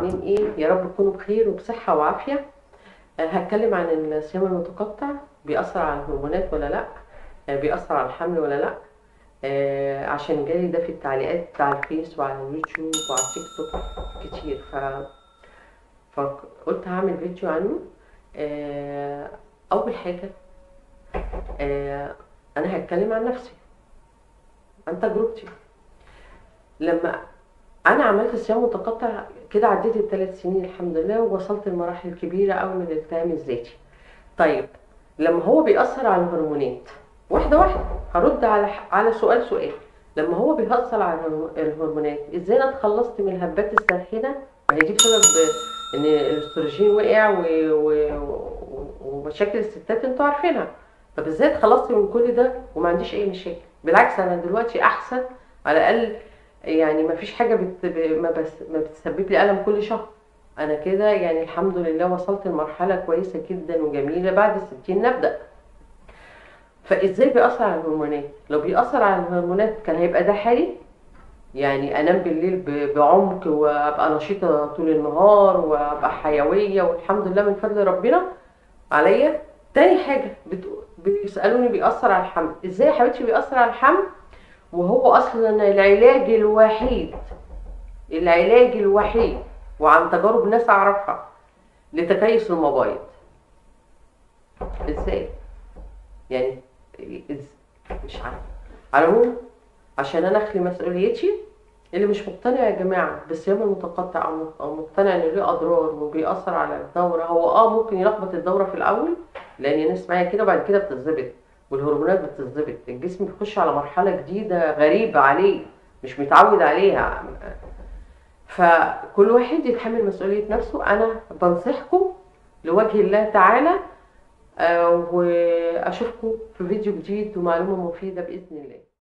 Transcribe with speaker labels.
Speaker 1: عاملين ايه يا رب تكونوا بخير وبصحة وعافية آه، هتكلم عن الصيام المتقطع بيأثر على الهرمونات ولا لا آه، بيأثر على الحمل ولا لا آه، عشان جالي ده في التعليقات على الفيس وعلى اليوتيوب وعلى التيك توك كتير ف فقلت هعمل فيديو عنه آه، اول حاجة آه، انا هتكلم عن نفسي عن تجربتي لما انا عملت صيام متقطع كده عديت الثلاث سنين الحمد لله ووصلت لمراحل كبيره قوي من الالتئام الذاتي طيب لما هو بيأثر على الهرمونات واحده واحده هرد على على سؤال سؤال لما هو بيأثر على الهرمو- الهرمونات ازاي انا اتخلصت من الهبات الساخنه ما هي دي بسبب ان الاستروجين وقع و... و... و... ومشاكل الستات انتوا عارفينها طب ازاي اتخلصت من كل ده وما عنديش اي مشاكل بالعكس انا دلوقتي احسن على الاقل يعني ما فيش حاجه بت... ب- ما, بس... ما بتسبب لي الم كل شهر انا كده يعني الحمد لله وصلت لمرحله كويسه جدا وجميله بعد الستين نبدا فازاي بيأثر على الهرمونات لو بيأثر على الهرمونات كان هيبقى ده حالي يعني انام بالليل ب- بعمق وابقى نشيطه طول النهار وابقى حيويه والحمد لله من فضل ربنا عليا تاني حاجه بت... بيسالوني بيأثر على الحمل ازاي يا حبيبتي بيأثر على الحمل وهو اصلا العلاج الوحيد العلاج الوحيد وعن تجارب ناس اعرفها لتكيس المبايض ازاي يعني إز... مش عارفه على العموم عشان انا اخلي مسؤوليتي اللي مش مقتنع يا جماعه بالصيام المتقطع او مق- أو مقتنع انه ليه اضرار وبيأثر على الدوره هو اه ممكن يلخبط الدوره في الاول لان الناس معايا كده وبعد كده بتتظبط والهرمونات بتتظبط الجسم بيخش على مرحله جديده غريبه عليه مش متعود عليها فكل واحد يتحمل مسؤوليه نفسه انا بنصحكم لوجه الله تعالى آه، واشوفكم في فيديو جديد ومعلومه مفيده باذن الله